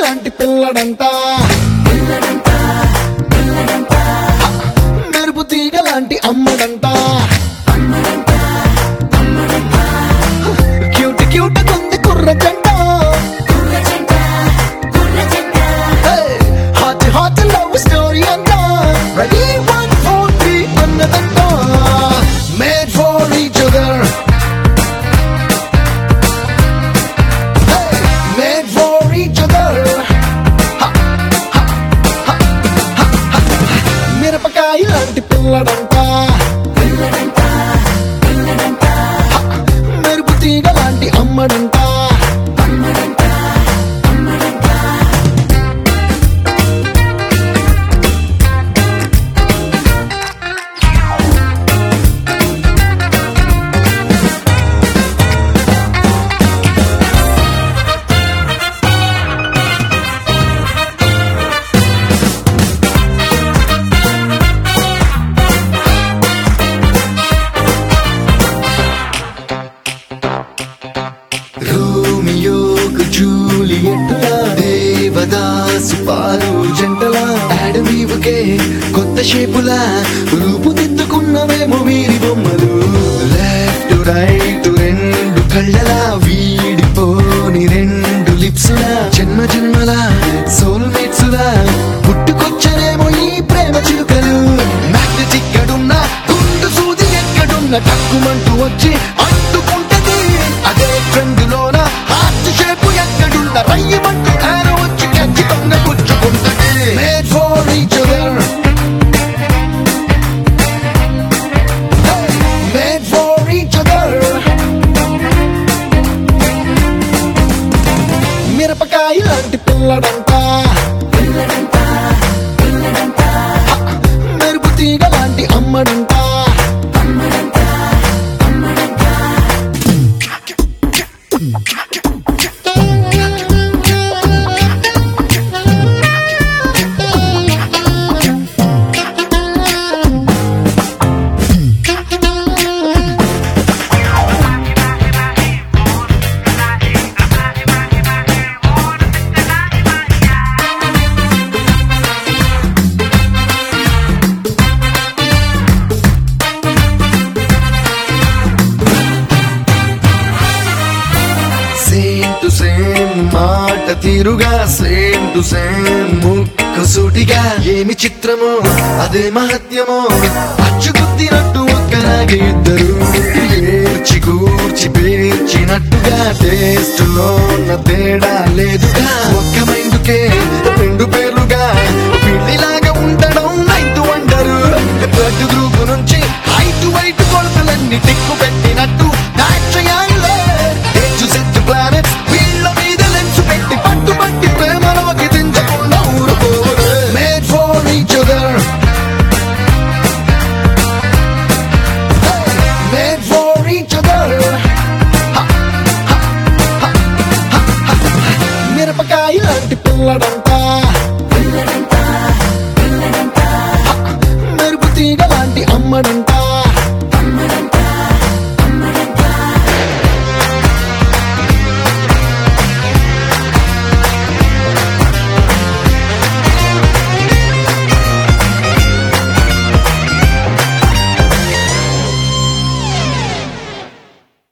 లాంటి పిల్లడంట మెరుపు తీగ లాంటి అమ్మడంట క్యూట్ క్యూట్ కొంది కుర్ర జంట హాట్ హాట్ లవ్ స్టోరీ అంట రెడీ వన్ ఫోర్ త్రీ అన్నదంట made for each other made for each other మిరపకాయ లాంటి పిల్లడంట మెరుపు తీగ లాంటి అమ్మడంట రోమియోకు జూలియట్టులా దేవదాసు పాలు జంటలా అడవివుకే కొత్త షేపులా రూపుదిద్దుకున్నవేమో వీరి బొమ్మలు లెఫ్ట్ రైట్ రెండు కళ్ళలా వీడిపోని రెండు లిప్సులా జన్మ జన్మల సోల్మేట్సులా పుట్టుకొచ్చనేమో ఈ ప్రేమ చిలుకలు మ్యాగ్నెటిక్ గడున్న గుండు సూది ఎక్కడున్న టక్కుమంటూ వచ్చి అంటుకుంటది అదే ట్రెండ్ లోన హార్ట్ షేప్ ఎక్కడున్న రయ్యమంటూ ఆరో వచ్చి ఖచ్చితంగా పుచ్చుకుంటది made for each other made for each other మిరపకాయ లాంటి పిల్లడంట మెరుపు తీగ లాంటి అమ్మడంట సేమ్ టు సేమ్ మాట తీరుగా సేమ్ టు సేమ్ ముక్కు సూటిగా ఏమి చిత్రమో అదే మహత్యమో అచ్చుకుత్తినట్టు ఒక్కలాగే ఇద్దరు ఏర్చి కూర్చి పేర్చినట్టుగా టేస్ట్ లో ఉన్న తేడా లేదుగా ఒక్క మైండుకే రెండు పేర్లుగా పిల్లిలాగా ఉండడం నైట్ వండరు బ్లడ్ గ్రూప్ నుంచి హైట్ వైట్ కొలతలన్నీ టిక్కు పెట్టినట్టు నాట్యాలే హెచ్చు సెచ్చు ప్లానెట్స్ వీళ్ళ మీద లెన్స్ పెట్టి పట్టుబట్టి ప్రేమలోకి దించకుండా ఊరుకోరు made for each other made for each other మిరపకాయ లాంటి పిల్లడంట